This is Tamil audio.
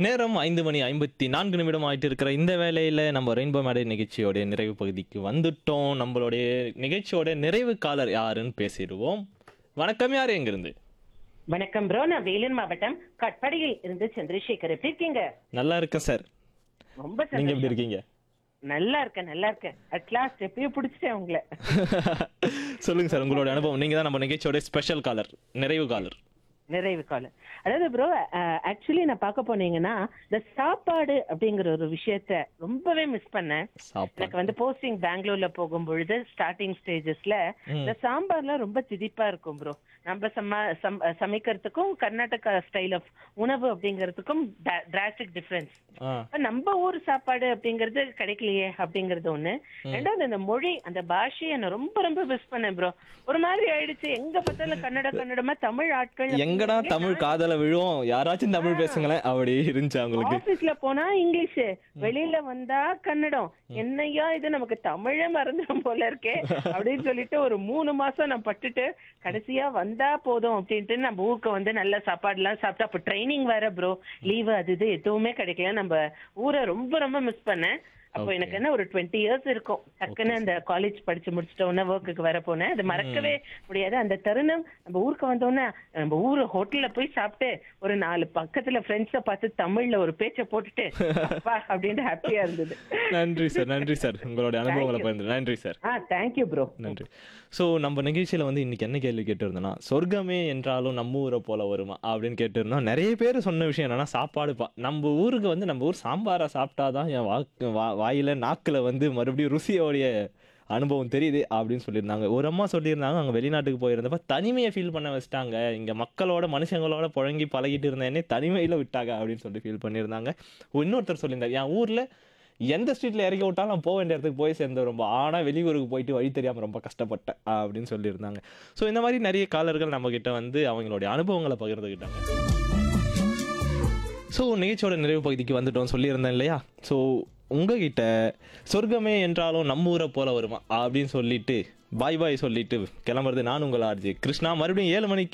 நேரம் ஐந்து மணி ஐம்பத்தி நான்கு நிமிடம் ஆயிட்டு இருக்கிற இந்த வேளையில நம்ம ரெயின்போ மேடை நிகழ்ச்சியோட நிறைவு பகுதிக்கு வந்துட்டோம் நம்மளுடைய நிகழ்ச்சியோட நிறைவு காலர் யாருன்னு பேசிடுவோம் வணக்கம் யார் எங்கிருந்து வணக்கம் ப்ரோ நான் வேலூர் மாவட்டம் கட்படியில் இருந்து சந்திரசேகர் எப்படி இருக்கீங்க நல்லா இருக்கேன் சார் ரொம்ப நீங்க சந்தோஷம். எப்படி இருக்கீங்க நல்லா இருக்கேன் நல்லா இருக்கேன் அட் லாஸ்ட் எப்பயோ பிடிச்சிட்டேன் உங்களை சொல்லுங்க சார் உங்களோட அனுபவம் நீங்க தான் நம்ம நிகழ்ச்சியோட ஸ்பெஷல் காலர் நிறைவு காலர் நிறைவு காலம் அதாவது ப்ரோ ஆக்சுவலி நான் பார்க்க போனீங்கன்னா இந்த சாப்பாடு அப்படிங்கிற ஒரு விஷயத்த ரொம்பவே மிஸ் பண்ணேன் சாப்பாடு எனக்கு வந்து போஸ்டிங் பெங்களூர்ல போகும் பொழுது ஸ்டார்டிங் ஸ்டேஜஸ்ல இந்த சாம்பார்லாம் ரொம்ப திதிப்பா இருக்கும் ப்ரோ நம்ம சம சம்- சமைக்கிறதுக்கும் கர்நாடகா ஸ்டைல் ஆஃப் உணவு அப்படிங்கிறதுக்கும் டிராஸ்டிக் டிஃபரன்ஸ் ஆ நம்ம ஊர் சாப்பாடு அப்படிங்கிறது கிடைக்கலையே அப்படிங்கிறது ஒண்ணு ரெண்டாவது அந்த மொழி அந்த பாஷையை நான் ரொம்ப ரொம்ப மிஸ் பண்ணேன் ப்ரோ ஒரு மாதிரி ஆயிடுச்சு எங்க பார்த்தாலும் கன்னட கன்னடமா தமிழ் ஆட்கள் எங்கடா தமிழ் காதல விழுவோம் யாராச்சும் தமிழ் பேசுங்களேன் அப்படி இருந்துச்சு அவங்களுக்கு ஆபீஸ்ல போனா இங்கிலீஷ் வெளியில வந்தா கன்னடம் என்னையா இது நமக்கு தமிழே மறந்துடும் போல இருக்கே அப்படின்னு சொல்லிட்டு ஒரு மூணு மாசம் நான் பட்டுட்டு கடைசியா வந்தா போதும் அப்படின்ட்டு நம்ம ஊருக்கு வந்து நல்ல சாப்பாடு எல்லாம் சாப்பிட்டு அப்ப ட்ரைனிங் வேற ப்ரோ லீவு அது இது எதுவுமே கிடைக்கல நம்ம ஊரை ரொம்ப ரொம்ப மிஸ் பண்ணேன் அப்போ Okay. எனக்கு என்ன ஒரு டுவெண்ட்டி இயர்ஸ் இருக்கும் டக்குன்னு அந்த காலேஜ் படிச்சு முடிச்சிட்ட உடனே ஒர்க்குக்கு வர போனேன் அது மறக்கவே முடியாது அந்த தருணம் நம்ம ஊருக்கு வந்தோடனே நம்ம ஊரு ஹோட்டல்ல போய் சாப்பிட்டு ஒரு நாலு பக்கத்துல ஃப்ரெண்ட்ஸ பார்த்து தமிழ்ல ஒரு பேச்ச போட்டுட்டு அப்பா அப்படின்ட்டு ஹாப்பியா இருந்தது நன்றி சார் நன்றி சார் உங்களோட அனுபவங்களை பகிர்ந்து நன்றி சார் ஆ தேங்க்யூ ப்ரோ நன்றி ஸோ நம்ம நிகழ்ச்சியில் வந்து இன்னைக்கு என்ன கேள்வி கேட்டிருந்தோம்னா சொர்க்கமே என்றாலும் நம்ம ஊரை போல வருமா அப்படின்னு கேட்டிருந்தோம் நிறைய பேர் சொன்ன விஷயம் என்னன்னா சாப்பாடுப்பா நம்ம ஊருக்கு வந்து நம்ம ஊர் சாம்பாரை சாப்பிட்டாதான் என் வாக்கு வா வாயில் நாக்கில் வந்து மறுபடியும் ருசியோடைய அனுபவம் தெரியுது அப்படின்னு சொல்லியிருந்தாங்க ஒரு அம்மா சொல்லியிருந்தாங்க அங்கே வெளிநாட்டுக்கு போயிருந்தப்ப தனிமையை ஃபீல் பண்ண வச்சிட்டாங்க இங்கே மக்களோட மனுஷங்களோட புழங்கி பழகிட்டு இருந்த என்னை தனிமையில் விட்டாங்க அப்படின்னு சொல்லி ஃபீல் பண்ணியிருந்தாங்க இன்னொருத்தர் சொல்லியிருந்தார் என் ஊரில் எந்த ஸ்ட்ரீட்ல இறக்கி விட்டாலும் நான் போக வேண்டிய இடத்துக்கு போய் சேர்ந்து ரொம்ப ஆனால் வெளியூருக்கு போயிட்டு வழி தெரியாமல் ரொம்ப கஷ்டப்பட்டேன் அப்படின்னு சொல்லியிருந்தாங்க ஸோ இந்த மாதிரி நிறைய காலர்கள் நம்ம கிட்ட வந்து அவங்களுடைய அனுபவங்களை பகிர்ந்துக்கிட்டாங்க ஸோ நிகழ்ச்சியோட நிறைவு பகுதிக்கு வந்துட்டோம் சொல்லியிருந்தேன் இல்லையா ஸோ உங்ககிட்ட சொர்க்கமே என்றாலும் நம்ம ஊரை போல வருமா அப்படின்னு சொல்லிட்டு பாய் பாய் சொல்லிட்டு கிளம்புறது நான் உங்கள் ஆர்ஜி கிருஷ்ணா மறுபடியும் ஏழு மணிக்கு